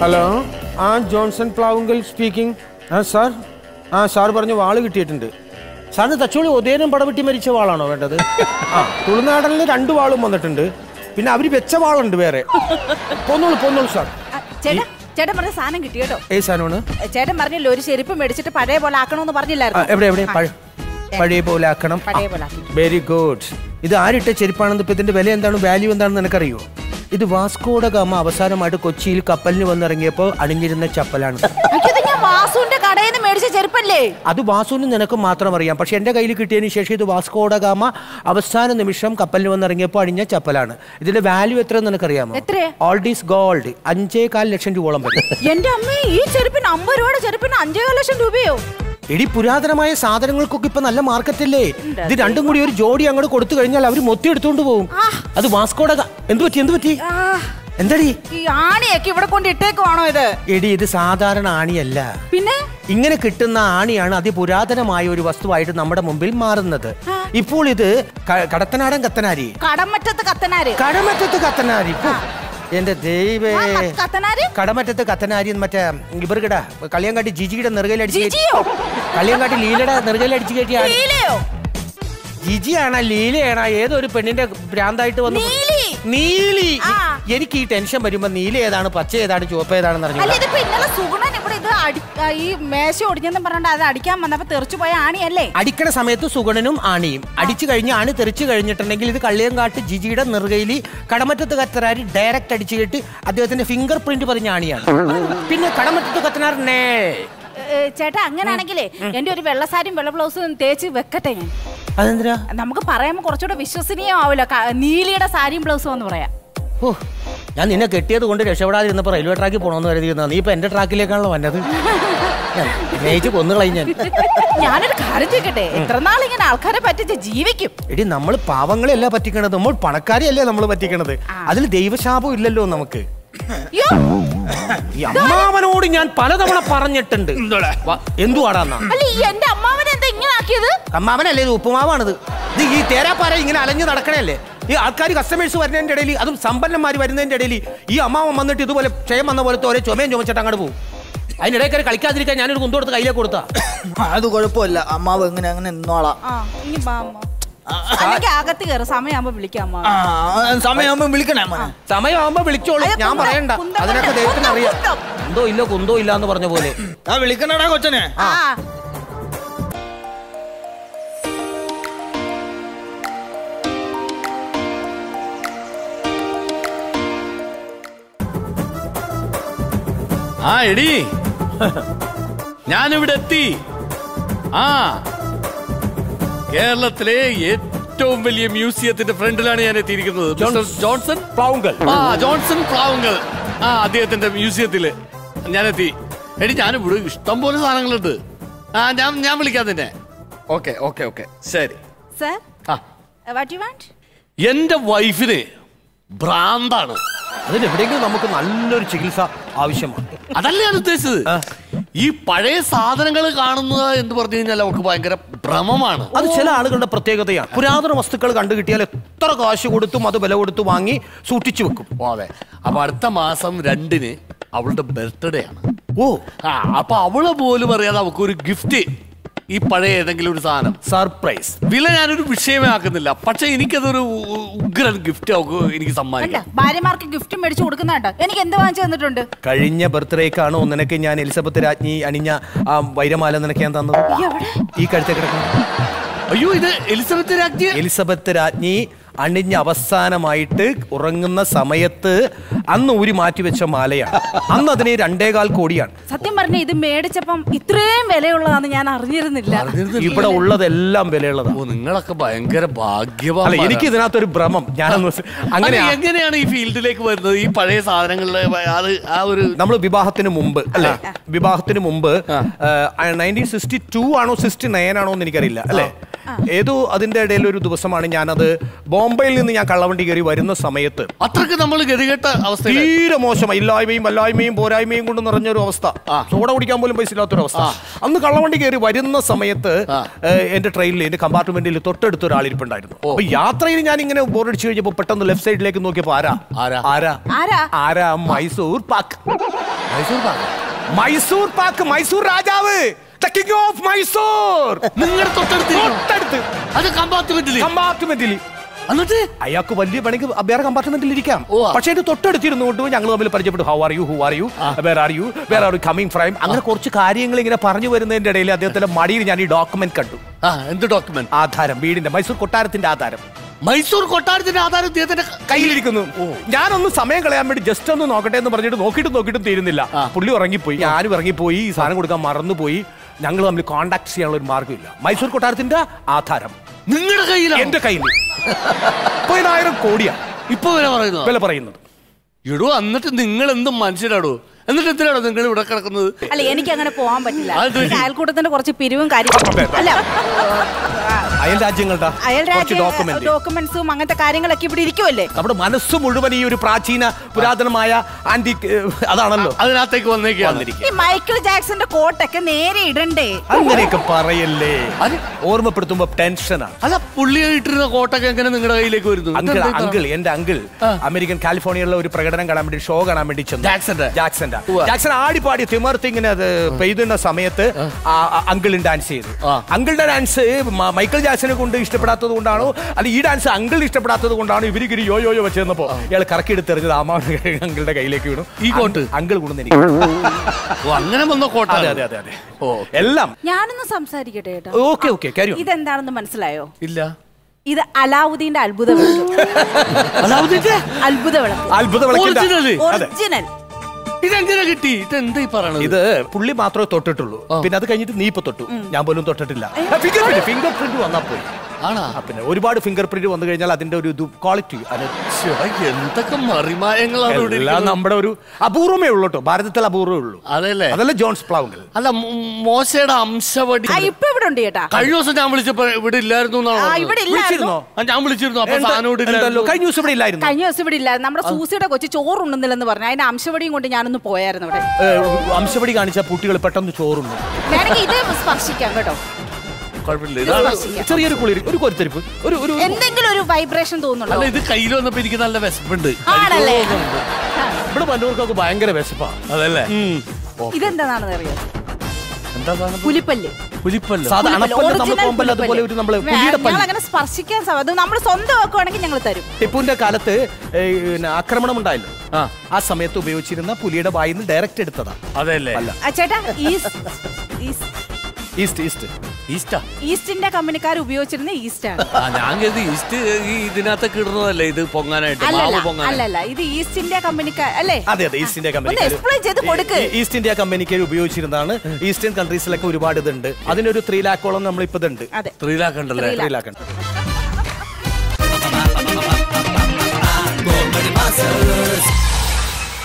Hello ആ Johnson Plavunkal speaking ആ sir ആ സാർ പറഞ്ഞു വാള് കിട്ടിയിട്ടുണ്ട് സാറിന് തച്ചോളി ഉദയനം പടവെട്ടി മരിച്ച വാളാണോ വേണ്ടത് ആ തുളുനാടനിൽ രണ്ട് വാളും വന്നിട്ടുണ്ട് പിന്നെ അവര് വെച്ച വാളുണ്ട് വേറെ പോന്നോളൂ പോന്നോളൂ സാർ ആ, ചേട്ടാ ചേട്ടൻ പറഞ്ഞ സാധനം കിട്ടി കേട്ടോ ഏത് സാധനമാണ് ചേട്ടൻ പറഞ്ഞില്ല ഒരു ചെരുപ്പ് മേടിച്ചിട്ട് പഴയ പോലെ ആക്കണമെന്ന് ആ, പറഞ്ഞില്ലായിരുന്നു എവിടെ എവിടെ പഴ- പഴയ പോലെ ആക്കണം പഴയ പോലെ ആക്കി വെരി ഗുഡ് ഇത് ആരിട്ട ചെരുപ്പാണെന്ന് ഇപ്പൊ ഇതിന്റെ വില എന്താണ് വാല്യൂ എന്താണെന്ന് നിനക്കറിയോ ഇത് വാസ്കോഡ ഗാമ അവസാനമായിട്ട് കൊച്ചിയിൽ കപ്പലിന് വന്നിറങ്ങിയപ്പോൾ അണിഞ്ഞിരുന്ന ചപ്പലാണ് അയ്യോ, ഇത് ഞാൻ വാസുവിന്റെ കടയിൽ നിന്ന് മേടിച്ച ചെരുപ്പല്ലേ അത് വാസുവിന് നിനക്ക് മാത്രം അറിയാം പക്ഷെ എൻ്റെ കയ്യിൽ കിട്ടിയതിന് ശേഷം ഇത് വാസ്കോഡ ഗാമ അവസാന നിമിഷം കപ്പലിന് വന്നിറങ്ങിയപ്പോൾ അണിഞ്ഞ ചപ്പലാണ് ഇതിന്റെ വാല്യൂ എത്ര നിനക്കറിയാമോ എത്രയാ? ഓൾഡ് ഈസ് ഗോൾഡ് അഞ്ചേ കാൽ ലക്ഷം രൂപയോളം വരും എന്റെ അമ്മേ ഈ ചെരുപ്പിന് അമ്പത് രൂപയുടെ ചെരുപ്പിന് അഞ്ചേകാൽ ലക്ഷം രൂപയോ എടി പുരാതനമായ സാധനങ്ങൾക്കൊക്കെ ഇപ്പൊ നല്ല മാർക്കറ്റല്ലേ ഇത് രണ്ടും കൂടി ഒരു ജോഡി അങ്ങോട്ട് കൊടുത്തു കഴിഞ്ഞാൽ അവർ മൊത്തം എടുത്തുകൊണ്ട് പോകും അത് വാസ്കോഡ ഗാ- എന്ത് പറ്റി എന്ത് പറ്റി ആ, എന്തടി ഈ ആണിയൊക്കെ ഇവിടെ കൊണ്ട് ഇട്ടേക്കുവാണോ ഇത് എടി ഇത് സാധാരണ ആണിയല്ല പിന്നെ ഇങ്ങനെ കിട്ടുന്ന ആണിയാണ് അതിപുരാതനമായ ഒരു വസ്തുവായിട്ട് നമ്മുടെ മുമ്പിൽ മാറുന്നത് ഇപ്പോൾ ഇത് ക- കടത്തനാടൻ കത്തനാരി കടമറ്റത്ത് കത്തനാര് കടമറ്റത്ത് കത്തനാരി ഹോ, എന്റെ ദൈവേ ആ, ക- കത്തനാര് കടമറ്റത്ത് കത്തനാരി എന്ന് മറ്റേ ഇവർക്കിട കളിയങ്കാട്ടി ജിജിയുടെ നെറുകയിലടിച്ച് കയറ്റി- ജിജിയോ കളിയങ്കാട്ടി ലീലയുടെ നെറുകയിലടിച്ച് കയറ്റിയ ആള്. നീലയോ ജിജിയാണോ ലീലയാണോ ഏതോ ഒരു പെണ്ണിന്റെ ഭ്രാന്തായിട്ട് വന്നു നീലി. നീലി ആ. എനിക്ക് ഈ ടെൻഷൻ വരുമ്പോ നീല ഏതാണ് പച്ച ഏതാണ് ചുവപ്പ് ഏതാണെന്ന് അല്ല അറിഞ്ഞു ഇതിപ്പോ ഇന്നലെ സുഗുണൻ ഇവിടെ ഇത് അടി- ആ, ഈ മേശ ഒടിഞ്ഞെന്ന് പറഞ്ഞോണ്ട് അത് അടിക്കാൻ വന്നപ്പോ തെറിച്ചു പോയ ആണിയല്ലേ അടിക്കണ സമയത്ത് സുഗണനും ആണിയും അടിച്ചു കഴിഞ്ഞ് ആണി തെറിച്ചു കഴിഞ്ഞിട്ടുണ്ടെങ്കിൽ ഇത് കള്ളിയങ്കാട്ട് ജിജിയുടെ നെറുകയിൽ കടമറ്റത്ത് കത്തനാരി ഡയറക്റ്റ് അടിച്ചു കെട്ടി അദ്ദേഹത്തിന്റെ ഫിംഗർ പ്രിന്റ് പറഞ്ഞ ആണിയാണ് പിന്നെ കടമറ്റത്ത് കത്തനാർ നേ ഏ, ചേട്ടാ അങ്ങനാണെങ്കിലേ എന്റെ ഒരു വെള്ള സാരിയും വെള്ള ബ്ലൗസും തേച്ച് വെക്കട്ടെ ഞാൻ അതെന്തിനാ നമുക്ക് പറയുമ്പോ കുറച്ചുകൂടെ വിശ്വസനീയമാവില്ല ക- നീലിയുടെ സാരിയും ബ്ലൗസും എന്ന് പറയാം ഓ ഞാൻ നിന്നെ കെട്ടിയത് കൊണ്ട് രക്ഷപ്പെടാതിരുന്നപ്പോ റെയിൽവേ ട്രാക്കിൽ പോകണമെന്ന് കരുതിയിരുന്ന നീ ഇപ്പൊ എന്റെ ട്രാക്കിലേക്കാണല്ലോ വന്നത് ഞാൻ സ്നേഹിച്ച് കൊന്നുകളയും ഞാൻ ഞാനൊരു കാര്യം ചോദിക്കട്ടെ എത്ര നാൾ ഇങ്ങനെ ആൾക്കാരെ പറ്റിച്ച് ജീവിക്കും എടി നമ്മൾ പാവങ്ങളെയല്ല പറ്റിക്കണത് നമ്മൾ പണക്കാരെയല്ലേ നമ്മൾ പറ്റിക്കണത് അതിൽ ദൈവശാപം ഇല്ലല്ലോ നമുക്ക് അയ്യോ ഈ അമ്മാവനോട് ഞാൻ പലതവണ പറഞ്ഞിട്ടുണ്ട് വ- എന്തുവാടാന്നാ അല്ല ഈ എന്റെ അമ്മാവനെ എന്താ ഇങ്ങനെ ആക്കിയത് അമ്മാവനല്ലേ ഇത് ഉപ്പുമാവാണിത് ഇത് ഈ തേരാപ്പാര ഇങ്ങനെ അലഞ്ഞു നടക്കണല്ലേ ഈ ആൾക്കാർ കസ്റ്റമേഴ്സ് വരുന്നതിന്റെ ഇടയിൽ അതും സമ്പന്നന്മാർ വരുന്നതിന്റെ ഇടയിൽ ഈ അമ്മാവൻ വന്നിട്ട് ഇതുപോലെ ക്ഷയം വന്ന പോലത്തെ ഓരോ ചുമയും ചുമച്ചിട്ട് അങ്ങോട്ട് പോകും അതിനിടയിൽ കയറി കളിക്കാതിരിക്കാൻ ഞാനൊരു കുന്തു കൊടുത്ത് കയ്യിലേക്ക് കൊടുത്താ അത് കുഴപ്പമില്ല അമ്മാവ് എങ്ങനെ അങ്ങനെ നിന്നോളാം ആ ഇനി ബാ അമ്മ. അല്ലെങ്കിൽ അകത്ത് കയറി സമയമാകുമ്പോ വിളിക്കാം അമ്മ ആ സമയമാകുമ്പോ വിളിക്കണേ മോനെ സമയമാകുമ്പോ വിളിച്ചോളൂ അയ്യോ, ഞാൻ കുന്തം, പറയണ്ട കുന്തം അതിനൊക്കെ വേണ്ട, ദൈവത്തിന് കുന്തം, അറിയാം കുന്തം. കുന്തോ ഇല്ല കുന്തോ ഇല്ല എന്ന് പറഞ്ഞ പോലെ ആ വിളിക്കണടാ കൊച്ചനെ ആ ആ എടി ഞാനിവിടെ എത്തി ആ കേരളത്തിലെ ഏറ്റവും വലിയ മ്യൂസിയത്തിന്റെ ഫ്രണ്ടിലാണ് ഞാൻ എത്തിയിരിക്കുന്നത് മിസ്റ്റർ ജോൺസൺ പ്ലാവുങ്കൽ ആ ജോൺസൺ പ്ലാവുങ്കൽ ആ അദ്ദേഹത്തിന്റെ മ്യൂസിയത്തില് ഞാൻ എത്തി എടി ഞാനിവിടെ ഇഷ്ടം പോലെ സാധനങ്ങളുണ്ട് ആ ഞാൻ ഞാൻ വിളിക്കാം നിന്നെ ഓക്കെ ഓക്കെ ഓക്കെ ശരി സർ ആ വാട്ട് യു വാണ്ട് എന്റെ വൈഫിന് ഭ്രാന്താണ് അതിനെവിടെയെങ്കിലും നമുക്ക് നല്ലൊരു ചികിത്സ ആവശ്യമാണ് അതല്ല ഞാൻ ഉദ്ദേശിച്ചത് ഈ പഴയ സാധനങ്ങൾ കാണുന്നത് എന്ന് പറഞ്ഞു കഴിഞ്ഞാൽ അവർക്ക് ഭയങ്കര ഭ്രമമാണ് അത് ചില ആളുകളുടെ പ്രത്യേകതയാണ് പുരാതന വസ്തുക്കൾ കണ്ടു കിട്ടിയാൽ എത്ര കാശ് കൊടുത്തും അത് വില കൊടുത്തു വാങ്ങി സൂക്ഷിച്ചു വെക്കും ഓ അതെ അപ്പൊ അടുത്ത മാസം രണ്ടിന് അവളുടെ ബർത്ത്ഡേ ആണ് ഓ ആ അപ്പൊ അവള് പോലും അറിയാതെ അവൾക്ക് ഒരു ഗിഫ്റ്റ് ഈ പഴയ ഏതെങ്കിലും ഒരു സാധനം സർപ്രൈസ് വില ഞാനൊരു വിഷയമേ ആക്കുന്നില്ല പക്ഷെ എനിക്കതൊരു ഉ- ഉഗ്രൻ ഗിഫ്റ്റ് അവൾക്ക് എനിക്ക് അല്ല സമ്മാനിക്കാം ഭാര്യമാർക്ക് ഗിഫ്റ്റ് മേടിച്ചു കൊടുക്കുന്നുണ്ട് എനിക്ക് എന്ത് വാങ്ങിച്ചു തന്നിട്ടുണ്ട് കഴിഞ്ഞ ബർത്ത്ഡേക്കാണോ നിനക്ക് ഞാൻ എലിസബത്ത് രാജ്ഞി അണിഞ്ഞ ആ വൈരമാല നിനക്ക് ഞാൻ തന്നത് എവിടെ ഈ കഴുത്തെ കിടക്കണം അയ്യോ ഇത് എലിസബത്ത് രാജ്ഞി എലിസബത്ത് രാജ്ഞി അണിഞ്ഞ അവസാനമായിട്ട് ഉറങ്ങുന്ന സമയത്ത് അന്ന് ഊരി മാറ്റിവെച്ച മാലയാണ് അന്ന് അതിന് രണ്ടേകാൽ കോടിയാണ് സത്യം പറഞ്ഞ ഇത് മേടിച്ചപ്പം ഇത്രയും വിലയുള്ളതാന്ന് ഞാൻ അറിഞ്ഞിരുന്നില്ല ഇവിടെ ഉള്ളതെല്ലാം വിലയുള്ളതാണ് ഓ നിങ്ങളൊക്കെ ഭയങ്കര അല്ല ഭാഗ്യവാൻ എനിക്ക് ഇതിനകത്തൊരു ഭ്രമം ഞാനൊന്ന് സ് അങ്ങനെ എങ്ങനെയാണ് ഈ ഫീൽഡിലേക്ക് വരുന്നത് ഈ പഴയ സാധനങ്ങളിലെ അത് ആ ഒരു നമ്മൾ വിവാഹത്തിന് മുമ്പ് അല്ലെ വിവാഹത്തിന് മുമ്പ് നയൻറ്റീൻ സിക്സ്റ്റി ടു ആണോ സിക്സ്റ്റി നയൻ ആണോ എന്ന് എനിക്കറിയില്ല അല്ലെ ഏതോ അതിന്റെ ഇടയിൽ ഒരു ദിവസമാണ് ഞാനത് ബോംബെയിൽ നിന്ന് ഞാൻ കള്ളവണ്ടി കയറി വരുന്ന സമയത്ത് അത്രക്ക് നമ്മൾ ഗതികെട്ട അവസ്ഥയിൽ തീരെ മോശം ഇല്ലായ്മയും വല്ലായ്മയും പോരായ്മയും കൊണ്ട് നിറഞ്ഞൊരു അവസ്ഥ സോഡ കുടിക്കാൻ പോലും പൈസ ഇല്ലാത്തൊരു അവസ്ഥ അന്ന് കള്ളവണ്ടി കയറി വരുന്ന സമയത്ത് ഏഹ്, എന്റെ ട്രെയിനിൽ എന്റെ കമ്പാർട്ട്മെന്റിൽ തൊട്ടടുത്ത് ഒരാൾ ഇരിപ്പുണ്ടായിരുന്നു അപ്പൊ യാത്രയിൽ ഞാൻ ഇങ്ങനെ ബോറടിച്ചു കഴിഞ്ഞപ്പോ പെട്ടെന്ന് ലെഫ്റ്റ് സൈഡിലേക്ക് നോക്കിയപ്പോ ആരാ ആരാ? ആരാ ആരാ ആരാ മൈസൂർ പാക്ക് മൈസൂർ പാക്ക് മൈസൂർ പാക്ക് മൈസൂർ രാജാവ് The king of മൈസൂർ നിങ്ങളുടെ തൊട്ടടുത്ത് തൊട്ടടുത്ത് അത് കമ്പാർട്ട്മെന്റിൽ കമ്പാർട്ട്മെന്റിൽ എന്നിട്ട് അയാൾക്ക് വലിയ പണിക്ക് വേറെ കമ്പാർട്ട്മെന്റിൽ ഇരിക്കാം ഓ. പക്ഷേ ഇത് തൊട്ടടുത്തിരുന്നു കൊണ്ട് ഞങ്ങൾ തമ്മിൽ പരിചയപ്പെട്ടു how are you who are you where are you where are you coming from അങ്ങനെ കുറച്ച് കാര്യങ്ങൾ ഇങ്ങനെ പറഞ്ഞു വരുന്നതിന്റെ ഇടയിൽ അദ്ദേഹത്തിന്റെ മടിയിൽ ഞാൻ ഈ ഡോക്യുമെന്റ് കണ്ടു ആ എന്ത് ഡോക്യുമെന്റ് ആധാരം വീടിന്റെ മൈസൂർ കൊട്ടാരത്തിന്റെ ആധാരം മൈസൂർ കൊട്ടാരത്തിന്റെ ആധാരം ഇദ്ദേഹത്തിന്റെ കയ്യിലിരിക്കുന്നു ഞാനൊന്ന് സമയം കളയാൻ വേണ്ടി ജസ്റ്റ് ഒന്ന് നോക്കട്ടെ എന്ന് പറഞ്ഞിട്ട് നോക്കിയിട്ട് നോക്കിയിട്ടും തീരുന്നില്ല പുള്ളി ഉറങ്ങിപ്പോയി ഞാനും ഇറങ്ങിപ്പോയി ഈ സാധനം കൊടുക്കാൻ മറന്നുപോയി ഞങ്ങൾ തമ്മിൽ കോണ്ടാക്ട് ചെയ്യാനുള്ള ഒരു മാർഗ്ഗമില്ല മൈസൂർ കൊട്ടാരത്തിന്റെ ആധാരം നിങ്ങളുടെ കയ്യിലാണ് എന്റെ കയ്യിൽ മുപ്പതിനായിരം കോടിയാ ഇപ്പൊ വരെ പറയുന്നത് വില പറയുന്നത് എടോ എന്നിട്ട് നിങ്ങൾ എന്ത് മനുഷ്യരാടോ എന്നിട്ട് എന്തിനാണോ നിങ്ങൾ ഇവിടെ കിടക്കുന്നത് അല്ല എനിക്ക് അങ്ങനെ പോകാൻ പറ്റില്ല അത് എനിക്ക് അയൽക്കൂട്ടത്തിന്റെ കുറച്ച് പിരിവും കാര്യങ്ങളും അല്ല അയൽ രാജ്യങ്ങളുടെ അയൽ കുറച്ച് രാജ്യ ഡോക്യുമെന്റ് ഡോക്യുമെന്റ്സും അങ്ങനത്തെ കാര്യങ്ങളൊക്കെ ഇവിടെ ഇരിക്കുമല്ലേ നമ്മുടെ മനസ്സ് മുഴുവൻ ഈ ഒരു പ്രാചീന പുരാതനമായ ആന്റി അതാണല്ലോ അതിനകത്തേക്ക് വന്നേക്കാണ് വന്നിരിക്കുക ഈ മൈക്കിൾ ജാക്സന്റെ കോട്ടൊക്കെ നേരെ ഇടണ്ടേ അങ്ങനെയൊക്കെ പറയല്ലേ അത് ഓർമ്മപ്പെടുത്തുമ്പോ ടെൻഷനാണ് അല്ല പുള്ളി ഇട്ടിരുന്ന കോട്ടൊക്കെ എങ്ങനെ നിങ്ങളുടെ കയ്യിലേക്ക് വരുന്നു അങ്കിൾ ഇതെന്താ ഇത്ര? അങ്കിൾ എന്റെ അങ്കിൾ അമേരിക്കൻ കാലിഫോർണിയയിലുള്ള ഒരു പ്രകടനം കാണാൻ വേണ്ടി ഷോ കാണാൻ വേണ്ടി ചെന്നു ജാക്സന്റെ? ജാക്സന്റെ ഉവ്വ. ജാക്സൺ ആടിപ്പാടി തിമർത്ത് ഇങ്ങനെ അത് പെയ്തുന്ന സമയത്ത് അങ്കിളും ഡാൻസ് ചെയ്തു ആ. അങ്കിളുടെ ഡാൻസ് മൈക്കിൾ ജാക്സനെ കൊണ്ട് ഇഷ്ടപ്പെടാത്തത് കൊണ്ടാണോ അല്ല ഈ ഡാൻസ് അങ്കിൾ ഇഷ്ടപ്പെടാത്തത് കൊണ്ടാണോ ഇവരിക്ക് യോ യോ യോ വെച്ചിരുന്നപ്പോ ഇയാൾ കറക്കി എടുത്തെറിഞ്ഞത് ആമാണ് അങ്കിളുടെ കയ്യിലേക്ക് വീണു ഈ കോട്ട്? അങ്കിൾ കൊണ്ടു എനിക്ക് ഓ, അങ്ങനെ വന്ന കോട്ട അതെ അതെ അതെ അതെ ഓ എല്ലാം ഞാനൊന്ന് സംസാരിക്കട്ടെ ചേട്ടാ ഓക്കെ ഓക്കെ കാര്യം ഇതെന്താണെന്ന് മനസ്സിലായോ ഇല്ല ഇത് അലാവുദ്ദീന്റെ അത്ഭുത വിളക്ക് അലാവുദ്ദീന്റെ അത്ഭുത വിളക്ക് അത്ഭുത വിളക്കിന്റെ- Original? അതെ. ഒറിജിനൽ ഇതെന്തിനാ കിട്ടി ഇതെന്താ ഈ പറയണത് ഇത് പുള്ളി മാത്രമേ തൊട്ടിട്ടുള്ളൂ പിന്നെ അത് കഴിഞ്ഞിട്ട് നീ ഇപ്പൊ തൊട്ടു ഞാൻ പോലും തൊട്ടിട്ടില്ല ഫിംഗർ പ്രിന്റ് ഫിംഗർ പ്രിന്റ് വന്നാ പോയി ആണാ ആ, പിന്നെ ഒരുപാട് ഫിംഗർ പ്രിന്റ് വന്നു കഴിഞ്ഞാൽ അതിന്റെ ഒരു ഇത് ക്വാളിറ്റി അത് ശ്ശോ, എന്തൊക്കെ മറിമായങ്ങളാണ് ഇവിടെ എല്ലാം ഇരിക്കുന്നത്. നമ്മുടെ ഒരു അപൂർവമേ ഉള്ളൂ കേട്ടോ ഭാരതത്തിൽ അപൂർവമേ ഉള്ളൂ അതല്ലേ അതല്ല ജോൺസ് പ്ലാവുങ്കൽ അല്ല മോ- മോശയുടെ അംശവടി ആ ഇപ്പൊ ഇവിടെ ഉണ്ട് ചേട്ടാ കഴിഞ്ഞ ദിവസം ഞാൻ വിളിച്ചപ്പോ ഇവിടെ ഇല്ലായിരുന്നു എന്നാണ് ആ പറഞ്ഞത്. ഇവിടെ ഇല്ലായിരുന്നു വിളിച്ചിരുന്നോ ആ, ഞാൻ വിളിച്ചിരുന്നു അപ്പൊ സാധനം ഇവിടെ ഉണ്ടല്ലോ ഇല്ലായിരുന്നു. കഴിഞ്ഞ ദിവസം ഇവിടെ ഇല്ലായിരുന്നു കഴിഞ്ഞ ദിവസം ഇവിടെ ഇല്ലായിരുന്നു നമ്മുടെ സൂസിയുടെ കൊച്ചു ചോറുണ്ടെന്നില്ലെന്ന് പറഞ്ഞു അതിന്റെ അംശവടിയും കൊണ്ട് ഞാനൊന്ന് പോയായിരുന്നു അവിടെ ഏ, അംശപടി കാണിച്ച കുട്ടികൾ പെട്ടെന്ന് ചോറുന്നു വേണമെങ്കിൽ ഇത് സ്പർശിക്കാം കേട്ടോ കുഴപ്പമില്ല ഇത് ഇതാണ് സ്പർശിക്കാം ചെറിയൊരു കുളിർ ഒരു കൊരുത്തരിപ്പ് ഒരു ഒരു എന്തെങ്കിലും ഒരു വൈബ്രേഷൻ തോന്നുന്നുണ്ടോ അല്ല ഇത് കയ്യിൽ വന്നപ്പോ എനിക്ക് നല്ല വിശപ്പുണ്ട് ആണല്ലേ ഇവിടെ പന്നൂർക്കൊക്കെ ഭയങ്കര വിശപ്പാ അതല്ലേ ഇതെന്താണെന്ന് അറിയോ എന്താ സാധനം പുലിപ്പല്ല് പുലിപ്പല്ല സാധാ പുലിപ്പല്ല്, അണപ്പല്ല് നമ്മൾ original കോമ്പല്ല് അതുപോലെ ഒരു നമ്മള് പുലിപ്പല്ല്. പുലിയുടെ ഞങ്ങൾ പല്ല് അങ്ങനെ സ്പർശിക്കാൻ സാ- അത് നമ്മൾ സ്വന്തം വെക്കുവാണെങ്കിൽ ഞങ്ങൾ തരും ടിപ്പുവിന്റെ കാലത്ത് ഏ, പിന്നെ ആക്രമണം ഉണ്ടായല്ലോ ആ. ആ സമയത്ത് ഉപയോഗിച്ചിരുന്ന പുലിയുടെ വായിൽ നിന്ന് ഡയറക്റ്റ് എടുത്തതാ അതെല്ലേ അല്ല ആ ചേട്ടാ ഈസ്റ്റ് ഈസ്റ്റ് ഈസ്റ്റ് ഈസ്റ്റ് ഈസ്റ്റാ ഈസ്റ്റ് ഇന്ത്യ കമ്പനിക്കാർ ഉപയോഗിച്ചിരുന്ന ഈസ്റ്റ് ആണ് ആ ഞാൻ കരുതി ഈസ്റ്റ് ഈ ഇതിനകത്തൊക്കെ ഇടുന്നതല്ലേ ഇത് പൊങ്ങാനായിട്ട് മാവ് അല്ലല്ല പൊങ്ങാനായിട്ട് അല്ലല്ല ഇത് ഈസ്റ്റ് ഇന്ത്യ കമ്പനിക്കാർ അല്ലേ അതെ അതെ ഈസ്റ്റ് ഇന്ത്യ ഒന്ന് കമ്പനി എക്സ്പ്ലെയിൻ ചെയ്ത് കൊടുക്ക് ഈസ്റ്റ് ഇന്ത്യ കമ്പനിക്ക് ഉപയോഗിച്ചിരുന്നതാണ് ഈസ്റ്റേൺ കൺട്രീസിലൊക്കെ ഒരുപാട് ഇതുണ്ട് അതിനൊരു ത്രീ ലാക്കോളം നമ്മളിപ്പോ ഇതുണ്ട് അതെ ത്രീലാക്കണ്ടല്ലേ Three ത്രീ ലാക്ക് ഉണ്ട് Masters